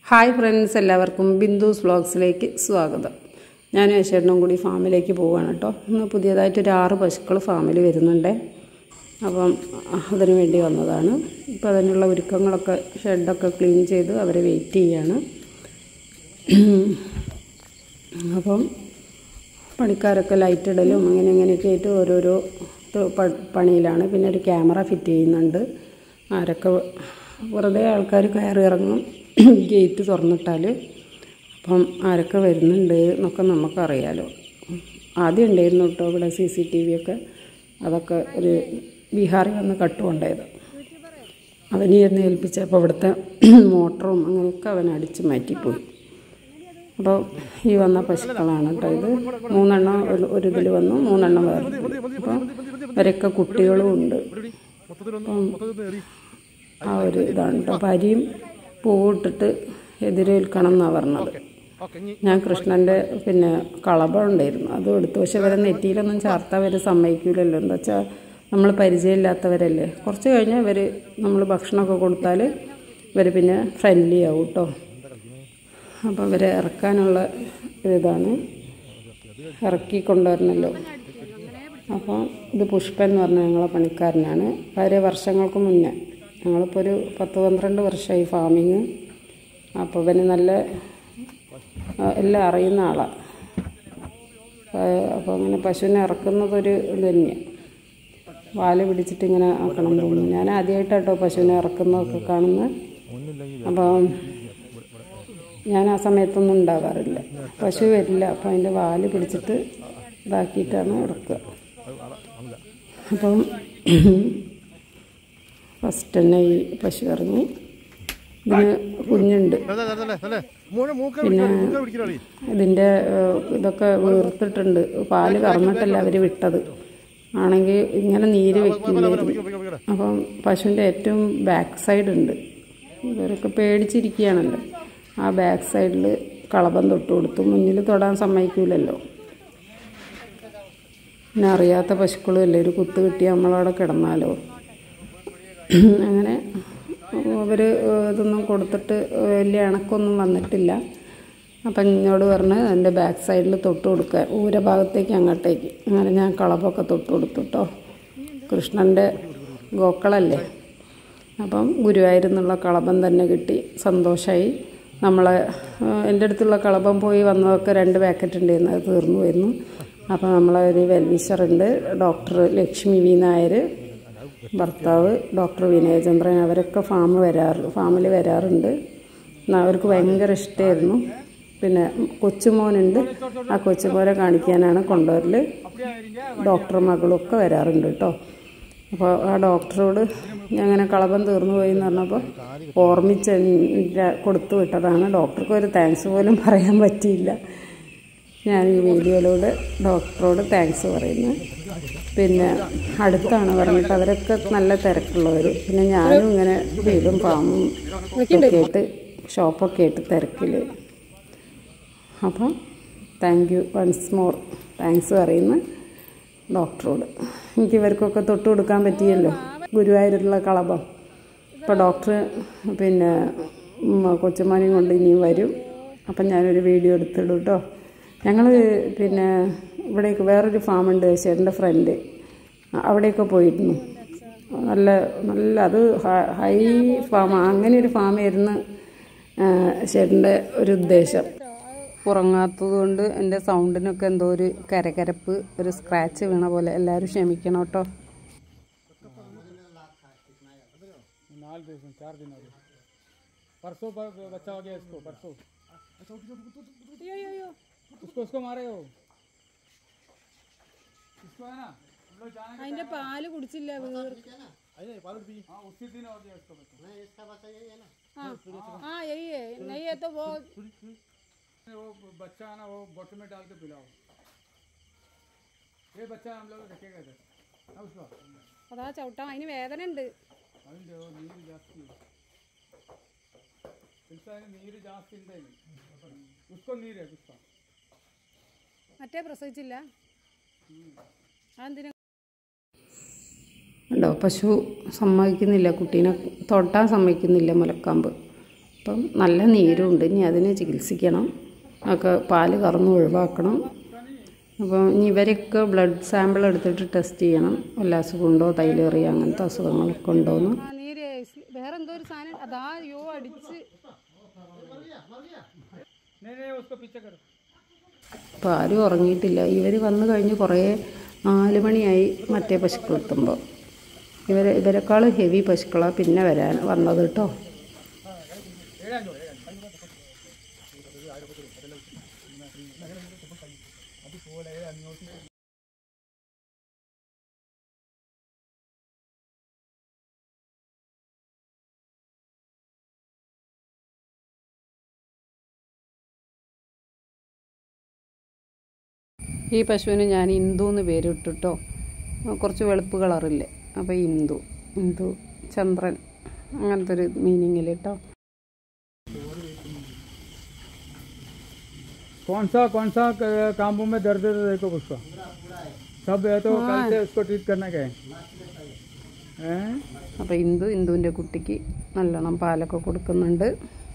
Hi friends എല്ലാവർക്കും ബിന്ദുസ് വ്ളോഗ്സിലേക്ക് സ്വാഗതം ഞാനും യശേട്ടനും കൂടി ഫാമിലേക്ക് പോവുകയാണ് കേട്ടോ ഇന്ന് പുതിയതായിട്ട് ഒരു ആറ് പശുക്കൾ ഫാമിൽ വരുന്നുണ്ട് അപ്പം അതിനു വേണ്ടി വന്നതാണ് ഇപ്പോൾ അതിനുള്ള ഒരുക്കങ്ങളൊക്കെ ഷെഡൊക്കെ ക്ലീൻ ചെയ്ത് അവരെ വെയിറ്റ് ചെയ്യാണ് അപ്പം പണിക്കാരൊക്കെ ലൈറ്റ് ഇടലും അങ്ങനെ ഇങ്ങനെയൊക്കെ ആയിട്ട് ഓരോരോ ത- പ- പണിയിലാണ് പിന്നെ ഒരു ക്യാമറ ഫിറ്റ് ചെയ്യുന്നുണ്ട് ആരൊക്കെ വെറുതെ ആൾക്കാർ കയറി ഇറങ്ങും ഗേറ്റ് തുറന്നിട്ടാൽ അപ്പം ആരൊക്കെ വരുന്നുണ്ട് എന്നൊക്കെ നമുക്കറിയാലോ ആദ്യം ഉണ്ടായിരുന്നു കേട്ടോ ഇവിടെ സി സി ടി വി ഒക്കെ അതൊക്കെ ഒരു ബീഹാറിൽ വന്ന് കട്ടുകൊണ്ടായത് അവനെയായിരുന്നു ഏൽപ്പിച്ചപ്പോൾ ഇവിടുത്തെ മോട്ടറും അങ്ങനെയൊക്കെ അവൻ അടിച്ച് മാറ്റിപ്പോയി അപ്പോൾ ഈ വന്ന പശുക്കളാണ് കേട്ടോ ഇത് മൂന്നെണ്ണം ഒരു- ഒരു ഇതിൽ വന്നു മൂന്നെണ്ണം വേറെ അപ്പോൾ ഇവരൊക്കെ കുട്ടികളും ഉണ്ട് അപ്പം ആ ഒരു ഇതാണ് കേട്ടോ അപ്പം അരിയും പൂവിട്ടിട്ട് എതിരേൽക്കണം എന്നാണ് പറഞ്ഞത് ഞാൻ കൃഷ്ണൻ്റെ പിന്നെ കളഭം ഉണ്ടായിരുന്നു അതും എടുത്തു പക്ഷെ ഇവരെ നെറ്റിയിലൊന്നും ചാർത്താൻ അവർ സമ്മതിക്കില്ലല്ലോ എന്താ വെച്ചാൽ നമ്മൾ പരിചയമില്ലാത്തവരല്ലേ കുറച്ച് കഴിഞ്ഞാൽ ഇവർ നമ്മൾ ഭക്ഷണമൊക്കെ കൊടുത്താൽ ഇവർ പിന്നെ ഫ്രണ്ട്ലി ആവും കേട്ടോ അപ്പോൾ ഇവരെ ഇറക്കാനുള്ള ഇതാണ് ഇറക്കി കൊണ്ടുവരണമല്ലോ അപ്പോൾ ഇത് പുഷ്പൻ എന്ന് പറഞ്ഞ ഞങ്ങളെ പണിക്കാരനാണ് വളരെ വർഷങ്ങൾക്ക് മുന്നേ ഞങ്ങളിപ്പോൾ ഒരു പത്ത് പന്ത്രണ്ട് വർഷമായി ഫാമിങ് അപ്പോൾ ഇവന് നല്ല ആ, എല്ലാം അറിയുന്ന ആളാണ് അപ്പോൾ അങ്ങനെ പശുവിനെ ഇറക്കുന്നതൊരു ഇത് തന്നെയാണ് വാല് പിടിച്ചിട്ട് ഇങ്ങനെ ആക്കണം എന്ന് തോന്നുന്നു ഞാൻ ആദ്യമായിട്ടാട്ടോ പശുവിനെ ഇറക്കുന്നതൊക്കെ കാണുന്നത് അപ്പം ഞാൻ ആ സമയത്തൊന്നും ഉണ്ടാകാറില്ല പശു വരില്ല അപ്പം അതിൻ്റെ വാല് പിടിച്ചിട്ട് ഇതാക്കിയിട്ടാണ് ഇറക്കുക അപ്പം ഫസ്റ്റ് തന്നെ ഈ പശു ഇറങ്ങി ഇതിന് കുഞ്ഞുണ്ട് പിന്നെ ഇതിൻ്റെ ഏഹ്, ഇതൊക്കെ വീർത്തിട്ടുണ്ട് പാല് കറന്നിട്ടല്ല അവർ വിട്ടത് ആണെങ്കിൽ ഇങ്ങനെ നീര് വെക്കില്ലായിരുന്നു അപ്പം പശുവിൻ്റെ ഏറ്റവും ബാക്ക് സൈഡ് ഉണ്ട് ഇവരൊക്കെ പേടിച്ചിരിക്കുകയാണല്ലോ ആ ബാക്ക് സൈഡിൽ കളഭം തൊട്ട് കൊടുത്തു മുന്നിൽ തൊടാൻ സമ്മതിക്കൂലല്ലോ പിന്നെ അറിയാത്ത പശുക്കളും അല്ലേ ഒരു കുത്ത് കിട്ടിയാൽ നമ്മളവിടെ കിടന്നാലോ അങ്ങനെ അവർ ഇതൊന്നും കൊടുത്തിട്ട് വലിയ ഇണക്കൊന്നും വന്നിട്ടില്ല അപ്പം എന്നോട് പറഞ്ഞ് എൻ്റെ ബാക്ക് സൈഡിൽ തൊട്ട് കൊടുക്കുക ഊരഭാഗത്തേക്ക് അങ്ങോട്ടേക്ക് അങ്ങനെ ഞാൻ കളഭമൊക്കെ തൊട്ട് കൊടുത്തു കേട്ടോ കൃഷ്ണൻ്റെ ഗോക്കളല്ലേ അപ്പം ഗുരുവായൂരിൽ നിന്നുള്ള കളഭം തന്നെ കിട്ടി സന്തോഷമായി നമ്മളെ ഏഹ്, എൻ്റെ അടുത്തുള്ള കളഭം പോയി വന്നതൊക്കെ രണ്ട് പാക്കറ്റ് ഉണ്ടായിരുന്നു അത് തീർന്നു വരുന്നു അപ്പോൾ നമ്മളെ ഒരു വെൽവിഷറുണ്ട് ഡോക്ടർ ലക്ഷ്മി വി നായർ ഭർത്താവ് ഡോക്ടർ വിനയചന്ദ്രൻ അവരൊക്കെ ഫാം വരാറ് ഫാമിൽ വരാറുണ്ട് എന്നാ അവർക്ക് ഭയങ്കര ഇഷ്ടമായിരുന്നു പിന്നെ കൊച്ചുമോനുണ്ട് ആ കൊച്ചുമോനെ കാണിക്കാനാണ് കൊണ്ടുവരൽ ഡോക്ടർ മകളൊക്കെ വരാറുണ്ട് കേട്ടോ അപ്പോൾ ആ ഡോക്ടറോട് ഞാൻ അങ്ങനെ കളഭം തീർന്നു പോയി എന്ന് പറഞ്ഞപ്പോൾ ഓർമ്മിച്ച് എൻ്റെ കൊടുത്തു വിട്ടതാണ് ഡോക്ടർക്ക് ഒരു താങ്ക്സ് പോലും പറയാൻ പറ്റിയില്ല ഞാൻ ഈ വീഡിയോയിലൂടെ ഡോക്ടറോട് താങ്ക്സ് പറയുന്നു പിന്നെ അടുത്താണ് പറഞ്ഞിട്ട് അവരൊക്കെ നല്ല തിരക്കുള്ളവർ പിന്നെ ഞാനും ഇങ്ങനെ വീടും ഫാമും ഒക്കെ ആയിട്ട് ഷോപ്പൊക്കെ ആയിട്ട് തിരക്കിൽ അപ്പം thank you once more thanks പറയുന്നു ഡോക്ടറോട് എനിക്ക് ഇവർക്കൊക്കെ തൊട്ട് കൊടുക്കാൻ പറ്റിയല്ലോ ഗുരുവായൂരുള്ള കളഭം ഇപ്പോൾ ഡോക്ടർ പിന്നെ ഉം, കൊച്ചുമാനെയും കൊണ്ട് ഇനിയും വരും അപ്പം ഞാനൊരു വീഡിയോ എടുത്തിടും കേട്ടോ ഞങ്ങൾ പിന്നെ ഇവിടേക്ക് വേറൊരു ഫാമുണ്ട് ചേട്ടൻ്റെ ഫ്രണ്ട് അവിടെയൊക്കെ പോയിരുന്നു നല്ല നല്ല അത് ഹ- ഹൈ ഫാം അങ്ങനെ ഒരു ഫാമായിരുന്നു ചേട്ടൻ്റെ ഒരു ഉദ്ദേശം ഉറങ്ങാത്തത് കൊണ്ട് എൻ്റെ സൗണ്ടിനൊക്കെ എന്തോ ഒരു കരകരപ്പ് ഒരു സ്ക്രാച്ച് വീണ പോലെ എല്ലാവരും ക്ഷമിക്കണം കേട്ടോ नाल दे इसमें चार दिन हो गए परसों पर बच्चा हो गया इसको परसों उसको उसको मारे हो इसको है ना हम लोग जाने അതിന്റെ പാല് കുടിച്ചില്ല വീർ हाँ उसी दिन हो गया इसको बच्चा हाँ यही है नहीं है तो वो वो बच्चा है ना वो बोतल में डाल के पिलाओ ये बच्चा हम लोग रखेगा इधर हाँ उसको അതാ ചവിട്ടാം അതിന് വേദന ഉണ്ട് അതിൻ്റെ നീര് ജാസ്തി പിൽസാന് നീര് ജാസ്തി ഉണ്ടായി ഉസ്കോ നീര് പുഷ്പ മറ്റേ പ്രസവിച്ചില്ല അതെന്തിനാ ഉണ്ടോ പശു സമ്മതിക്കുന്നില്ല കുട്ടീനെ തൊട്ടാൻ സമ്മതിക്കുന്നില്ല മുലക്കാമ്പ് അപ്പം നല്ല നീരുണ്ട് ഇനി അതിനെ ചികിത്സിക്കണം ഒക്കെ പാല് കറന്ന് ഒഴിവാക്കണം അപ്പോൾ ഇനി ഇവരൊക്കെ ബ്ലഡ് സാമ്പിൾ എടുത്തിട്ട് ടെസ്റ്റ് ചെയ്യണം വല്ല അസുഖമുണ്ടോ തൈലേറിയ അങ്ങനത്തെ അസുഖങ്ങളൊക്കെ ഉണ്ടോയെന്ന് ആ നീര് വേറെ എന്തോ ഒരു സാധനം അതാ അയ്യോ അടിച്ച് नहीं नहीं उसको पीछे करो അപ്പോൾ ആരും ഉറങ്ങിയിട്ടില്ല ഇവർ വന്നു കഴിഞ്ഞ് കുറേ നാല് മണിയായി മറ്റേ പശുക്കൾ എത്തുമ്പോൾ ഇവർ ഇവരെക്കാൾ ഹെവി പശുക്കളാണ് പിന്നെ വരാൻ വന്നത് കേട്ടോ ഈ പശുവിന് ഞാൻ ഇന്ദു എന്ന് പേരിട്ടിട്ടോ കുറച്ച് വെളുപ്പ് കളറില്ലേ അപ്പോൾ ഇന്ദു ഇന്ദു ചന്ദ്രൻ അങ്ങനത്തെ ഒരു മീനിങ്ങിൽ കേട്ടോ कौन सा कौन सा क- कांबू में दर्द है देखो उसका सब है तो कल से उसको ट्रीट करना क्या है हैं? അപ്പോൾ ഇന്ദു ഇന്ദുവിൻ്റെ കുട്ടിക്ക് നല്ലോണം പാലൊക്കെ കൊടുക്കുന്നുണ്ട്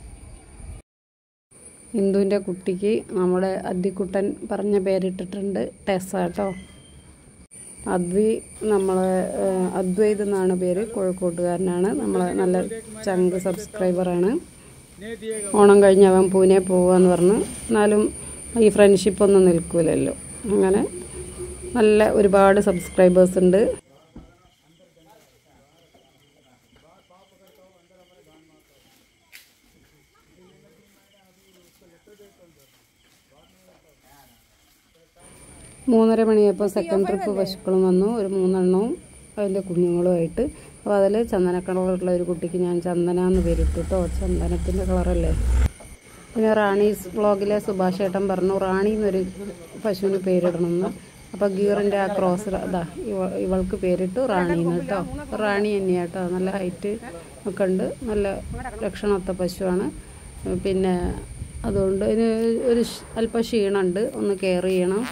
ഇന്ദുവിൻ്റെ കുട്ടിക്ക് നമ്മുടെ അദ്ദിക്കുട്ടൻ പറഞ്ഞ പേരിട്ടിട്ടുണ്ട് ടെസ കേട്ടോ അദ്വി നമ്മളെ ഏഹ്, അദ്വൈത് എന്നാണ് പേര് കോഴിക്കോട്ടുകാരനാണ് നമ്മളെ നല്ല ചങ്ക് സബ്സ്ക്രൈബറാണ് नहीं दिएगा ഓണം കഴിഞ്ഞ് അവൻ പൂനെ പോവാന്ന് പറഞ്ഞു എന്നാലും ഈ ഫ്രണ്ട്ഷിപ്പ് ഒന്നും നിൽക്കൂലല്ലോ അങ്ങനെ നല്ല ഒരുപാട് സബ്സ്ക്രൈബേഴ്സ് ഉണ്ട് മൂന്നര മണിയായപ്പോൾ സെക്കൻഡ് ട്രിപ്പ് പശുക്കളും വന്നു ഒരു മൂന്നെണ്ണവും അതിൻ്റെ കുഞ്ഞുങ്ങളുമായിട്ട് അപ്പോൾ അതിൽ ചന്ദന കളറുള്ള ഒരു കുട്ടിക്ക് ഞാൻ ചന്ദന എന്ന് പേരിട്ടു കേട്ടോ ചന്ദനത്തിൻ്റെ കളറല്ലേ പിന്നെ റാണീസ് വ്ളോഗിലെ സുഭാഷ് ഏട്ടൻ പറഞ്ഞു റാണി എന്നൊരു പശുവിന് പേരിടണമെന്ന് അപ്പോൾ ഗീറിൻ്റെ ആ ക്രോസ് അതാ ഇവ ഇവൾക്ക് പേരിട്ടു റാണി എന്ന് കേട്ടോ റാണി തന്നെയാണ് കേട്ടോ നല്ല ഹൈറ്റ് ഒക്കെ ഉണ്ട് നല്ല ലക്ഷണമൊത്ത പശുവാണ് പിന്നെ അതുകൊണ്ട് ഇതിന് ഒരു ഷ്- അല്പം ക്ഷീണമുണ്ട് ഒന്ന് കെയർ ചെയ്യണം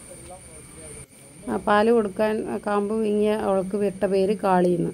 ആ പാല് കൊടുക്കാൻ ആ കാമ്പ് വിങ്ങിയ അവൾക്ക് വിട്ട പേര് കാളിന്ന്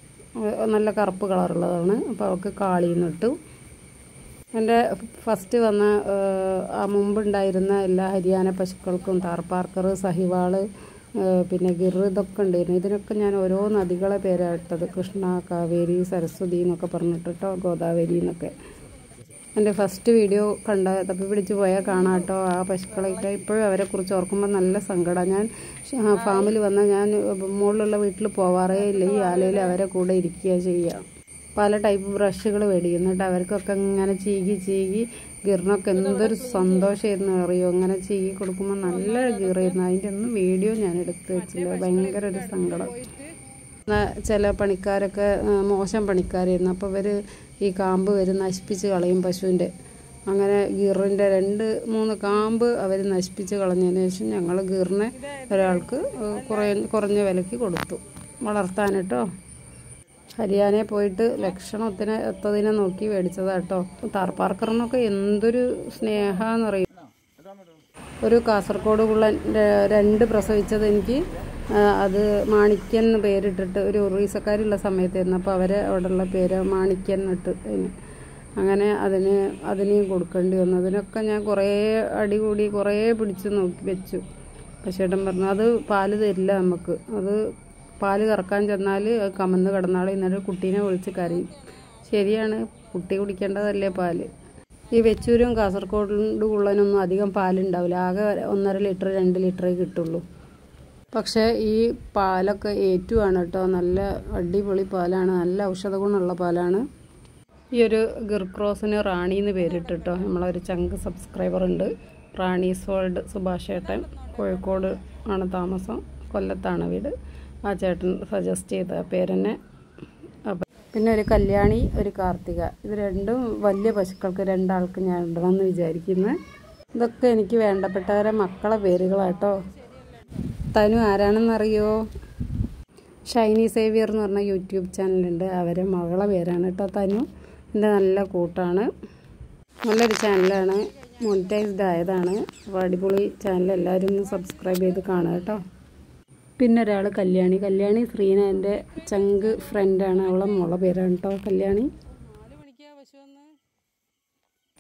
നല്ല കറുപ്പ് കളറുള്ളതാണ് അപ്പോൾ അവൾക്ക് കാളിന്ന് ഇട്ടു എൻ്റെ ഫസ്റ്റ് വന്ന ഏഹ്, ആ മുമ്പുണ്ടായിരുന്ന എല്ലാ ഹരിയാന പശുക്കൾക്കും താർപ്പാർക്കർ സഹിവാള് ഏഹ്, പിന്നെ ഗിർ ഇതൊക്കെ ഉണ്ടായിരുന്നു ഇതിനൊക്കെ ഞാൻ ഓരോ നദികളെ പേരാണ് ഇട്ടത് കൃഷ്ണ കാവേരി സരസ്വതി എന്നൊക്കെ പറഞ്ഞിട്ടോ ഗോദാവരി എന്നൊക്കെ എൻ്റെ ഫസ്റ്റ് വീഡിയോ കണ്ട തപ്പി പിടിച്ച് പോയാൽ കാണാം കേട്ടോ ആ പശുക്കളൊക്കെ ഇപ്പോഴും അവരെക്കുറിച്ച് ഓർക്കുമ്പോൾ നല്ല സങ്കടമാണ് ഞാൻ ഫാമിൽ വന്നാൽ ഞാൻ മുകളിലുള്ള വീട്ടിൽ പോവാറേ ഇല്ല ഈ ആലയിൽ അവരെ കൂടെ ഇരിക്കുക ചെയ്യുക പല ടൈപ്പ് ബ്രഷുകൾ മേടിക്കും എന്നിട്ട് അവർക്കൊക്കെ ഇങ്ങനെ ചീകി ചീകി ഗിറിനൊക്കെ എന്തൊരു സന്തോഷമായിരുന്നു അറിയോ അങ്ങനെ ചീകി കൊടുക്കുമ്പോൾ നല്ല ഗിറായിരുന്നു അതിൻ്റെ ഒന്നും വീഡിയോ ഞാൻ എടുത്ത് വെച്ചില്ല ഭയങ്കര ഒരു സങ്കടം എന്നാ ചില പണിക്കാരൊക്കെ ആ, മോശം പണിക്കാരായിരുന്നു അപ്പോൾ ഇവർ ഈ കാമ്പ് വരും നശിപ്പിച്ച് കളയും പശുവിൻ്റെ അങ്ങനെ ഗീറിൻ്റെ രണ്ട് മൂന്ന് കാമ്പ് അവർ നശിപ്പിച്ച് കളഞ്ഞതിന് ശേഷം ഞങ്ങൾ ഗീറിനെ ഒരാൾക്ക് ആ, കുറേ കുറഞ്ഞ വിലയ്ക്ക് കൊടുത്തു വളർത്താനിട്ടോ ഹരിയാനയിൽ പോയിട്ട് ലക്ഷണത്തിന് എത്തതിനെ നോക്കി മേടിച്ചതാട്ടോ താർപ്പാർക്കറിനൊക്കെ എന്തൊരു സ്നേഹമെന്നറിയും ഒരു കാസർഗോഡ് കുള്ളൻ ര- രണ്ട് പ്രസവിച്ചത് എനിക്ക് ആ, അത് മാണിക്യൻ എന്ന് പേരിട്ടിട്ട് ഒരു ഉറീസക്കാരുള്ള സമയത്തായിരുന്നു അപ്പോൾ അവരെ അവിടെയുള്ള പേര് മാണിക്യൻ എന്നിട്ട് അതിന് അങ്ങനെ അതിന് അതിനെയും കൊടുക്കേണ്ടി വന്നു അതിനൊക്കെ ഞാൻ കുറേ അടി കൂടി കുറേ പിടിച്ച് നോക്കി വെച്ചു പക്ഷേ ഏട്ടൻ പറഞ്ഞു അത് പാല് തരില്ല നമുക്ക് അത് പാല് കറക്കാൻ ചെന്നാൽ അത് കമന്ന് കിടന്നാളെ എന്നിട്ട് കുട്ടീനെ വിളിച്ച് കരയും ശരിയാണ് കുട്ടി കുടിക്കേണ്ടതല്ലേ പാല് ഈ വെച്ചൂരും കാസർഗോഡ് ഉള്ളതിനൊന്നും അധികം പാലുണ്ടാവില്ല ആകെ ഒന്നര ലിറ്റർ രണ്ട് ലിറ്ററേ കിട്ടുള്ളൂ പക്ഷേ ഈ പാലൊക്കെ ഏറ്റുമാണ് കേട്ടോ നല്ല അടിപൊളി പാലാണ് നല്ല ഔഷധ ഗുണമുള്ള പാലാണ് ഈ ഒരു ഗിർക്രോസിന് റാണി എന്ന് പേരിട്ടിട്ടോ നമ്മളൊരു ചങ്ക് സബ്സ്ക്രൈബർ ഉണ്ട് റാണീസ് വേൾഡ് സുഭാഷ് ചേട്ടൻ കോഴിക്കോട് ആണ് താമസം കൊല്ലത്താണ് വീട് ആ ചേട്ടൻ സജസ്റ്റ് ചെയ്ത പേരെന്നെ അപ്പം പിന്നെ ഒരു കല്യാണി ഒരു കാർത്തിക ഇത് രണ്ടും വലിയ പശുക്കൾക്ക് രണ്ടാൾക്ക് ഞാൻ ഇടണമെന്ന് വിചാരിക്കുന്നു ഇതൊക്കെ എനിക്ക് വേണ്ടപ്പെട്ടവരെ മക്കളെ പേരുകളാട്ടോ തനു ആരാണെന്നറിയോ ഷൈനി സേവിയർ എന്ന് പറഞ്ഞ യൂട്യൂബ് ചാനലുണ്ട് അവരെ മകളെ പേരാണ് കേട്ടോ തനു എൻ്റെ നല്ല കൂട്ടാണ് നല്ലൊരു ചാനലാണ് മോണിറ്റൈസ്ഡ് ആയതാണ് അപ്പോൾ അടിപൊളി ചാനൽ എല്ലാവരും ഒന്ന് സബ്സ്ക്രൈബ് ചെയ്ത് കാണുക കേട്ടോ പിന്നെ ഒരാൾ കല്യാണി കല്യാണി ശ്രീന എൻ്റെ ചങ്ക് ഫ്രണ്ടാണ് അവളെ മോളെ പേരാണ് കേട്ടോ കല്യാണി നാല് മണിക്കാ പശു വന്ന്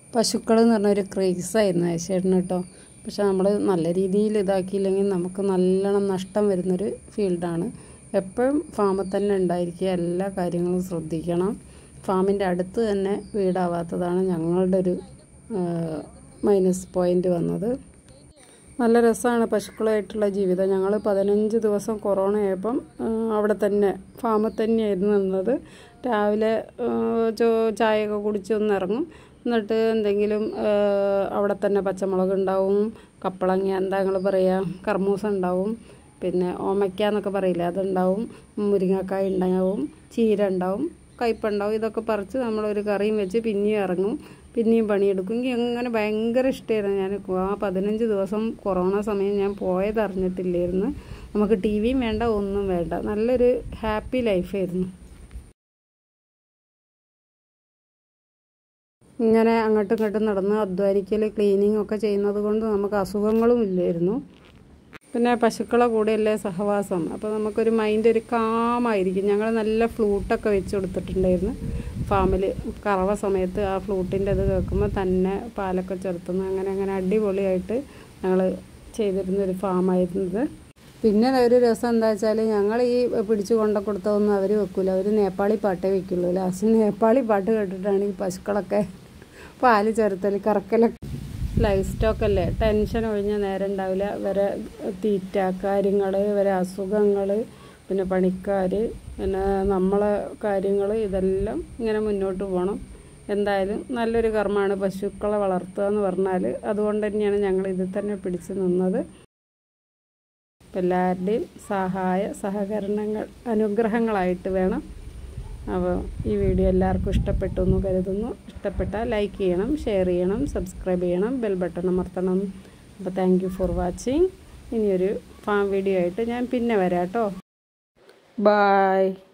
പശുക്കൾ എന്ന് പറഞ്ഞൊരു ക്രേസായിരുന്നു ഏഷ്യേട്ടന് കേട്ടോ പക്ഷെ നമ്മൾ നല്ല രീതിയിൽ ഇതാക്കിയില്ലെങ്കിൽ നമുക്ക് നല്ലോണം നഷ്ടം വരുന്നൊരു ഫീൽഡാണ് എപ്പോഴും ഫാമിൽ തന്നെ ഉണ്ടായിരിക്കുക എല്ലാ കാര്യങ്ങളും ശ്രദ്ധിക്കണം ഫാമിൻ്റെ അടുത്ത് തന്നെ വീടാവാത്തതാണ് ഞങ്ങളുടെ ഒരു മൈനസ് പോയിൻ്റ് വന്നത് നല്ല രസമാണ് പശുക്കളായിട്ടുള്ള ജീവിതം ഞങ്ങൾ പതിനഞ്ച് ദിവസം കൊറോണ ആയപ്പം ആ, അവിടെ തന്നെ ഫാമിൽ തന്നെയായിരുന്നു നിന്നത് രാവിലെ ആ, ചോ ചായയൊക്കെ കുടിച്ച് ഒന്ന് ഇറങ്ങും എന്നിട്ട് എന്തെങ്കിലും ആ, അവിടെ തന്നെ പച്ചമുളക് ഉണ്ടാവും കപ്പളങ്ങ എന്താ ഞങ്ങൾ പറയുക കർമൂസ ഉണ്ടാവും പിന്നെ ഓമയ്ക്ക എന്നൊക്കെ പറയില്ലേ അതുണ്ടാവും മുരിങ്ങക്കായ ഉണ്ടാവും ചീര ഉണ്ടാവും കയ്പുണ്ടാവും ഇതൊക്കെ പറിച്ച് നമ്മളൊരു കറിയും വെച്ച് പിന്നെയും ഇറങ്ങും പിന്നെയും പണിയെടുക്കും എനിക്ക് അങ്ങനെ ഭയങ്കര ഇഷ്ടമായിരുന്നു ഞാൻ ആ പതിനഞ്ച് ദിവസം കൊറോണ സമയം ഞാൻ പോയത് അറിഞ്ഞിട്ടില്ലായിരുന്നു നമുക്ക് ടി വിയും വേണ്ട ഒന്നും വേണ്ട നല്ലൊരു ഹാപ്പി ലൈഫായിരുന്നു ഇങ്ങനെ അങ്ങോട്ടും ഇങ്ങോട്ടും നടന്ന് അധ്വാനിക്കൽ ക്ലീനിങ് ഒക്കെ ചെയ്യുന്നത് കൊണ്ട് നമുക്ക് അസുഖങ്ങളും ഇല്ലായിരുന്നു പിന്നെ പശുക്കളെ കൂടെയല്ലേ സഹവാസം അപ്പോൾ നമുക്കൊരു മൈൻഡ് ഒരു കാമായിരിക്കും ഞങ്ങൾ നല്ല ഫ്ലൂട്ടൊക്കെ വെച്ച് കൊടുത്തിട്ടുണ്ടായിരുന്നു ഫാമിൽ കറവ സമയത്ത് ആ ഫ്ലൂട്ടിൻ്റെ ഇത് കേൾക്കുമ്പോൾ തന്നെ പാലൊക്കെ ചെറുത്തുന്നു അങ്ങനെ അങ്ങനെ അടിപൊളിയായിട്ട് ഞങ്ങൾ ചെയ്തിരുന്ന ഒരു ഫാമായിരുന്നത് പിന്നെ ഒരു രസം എന്താ വെച്ചാൽ ഞങ്ങൾ ഈ പിടിച്ചു കൊണ്ട കൊടുത്തതൊന്നും അവർ വെക്കൂല അവർ നേപ്പാളി പാട്ടേ വെക്കുള്ളൂ ലാസ്റ്റ് നേപ്പാളി പാട്ട് കേട്ടിട്ടാണ് ഈ പശുക്കളൊക്കെ പാല് ചേർത്തൽ കറക്കലൊക്കെ ലൈഫ് സ്റ്റോക്ക് അല്ലേ ടെൻഷൻ ഒഴിഞ്ഞ നേരം ഉണ്ടാവില്ല ഇവരെ തീറ്റ കാര്യങ്ങൾ ഇവരെ അസുഖങ്ങൾ പിന്നെ പണിക്കാർ പിന്നെ നമ്മളെ കാര്യങ്ങൾ ഇതെല്ലാം ഇങ്ങനെ മുന്നോട്ട് പോകണം എന്തായാലും നല്ലൊരു കർമ്മമാണ് പശുക്കളെ വളർത്തുക എന്ന് പറഞ്ഞാൽ അതുകൊണ്ട് തന്നെയാണ് ഞങ്ങൾ ഇതിൽ തന്നെ പിടിച്ചു നിന്നത് അപ്പം എല്ലാവരുടെയും സഹായ സഹകരണങ്ങൾ അനുഗ്രഹങ്ങളായിട്ട് വേണം അപ്പോൾ ഈ വീഡിയോ എല്ലാവർക്കും ഇഷ്ടപ്പെട്ടു എന്ന് കരുതുന്നു ഇഷ്ടപ്പെട്ടാൽ ലൈക്ക് ചെയ്യണം ഷെയർ ചെയ്യണം സബ്സ്ക്രൈബ് ചെയ്യണം ബെൽ ബട്ടൺ അമർത്തണം അപ്പോൾ താങ്ക് യു ഫോർ വാച്ചിങ് ഇനിയൊരു ഫാം വീഡിയോ ആയിട്ട് ഞാൻ പിന്നെ വരാം കേട്ടോ ബായ്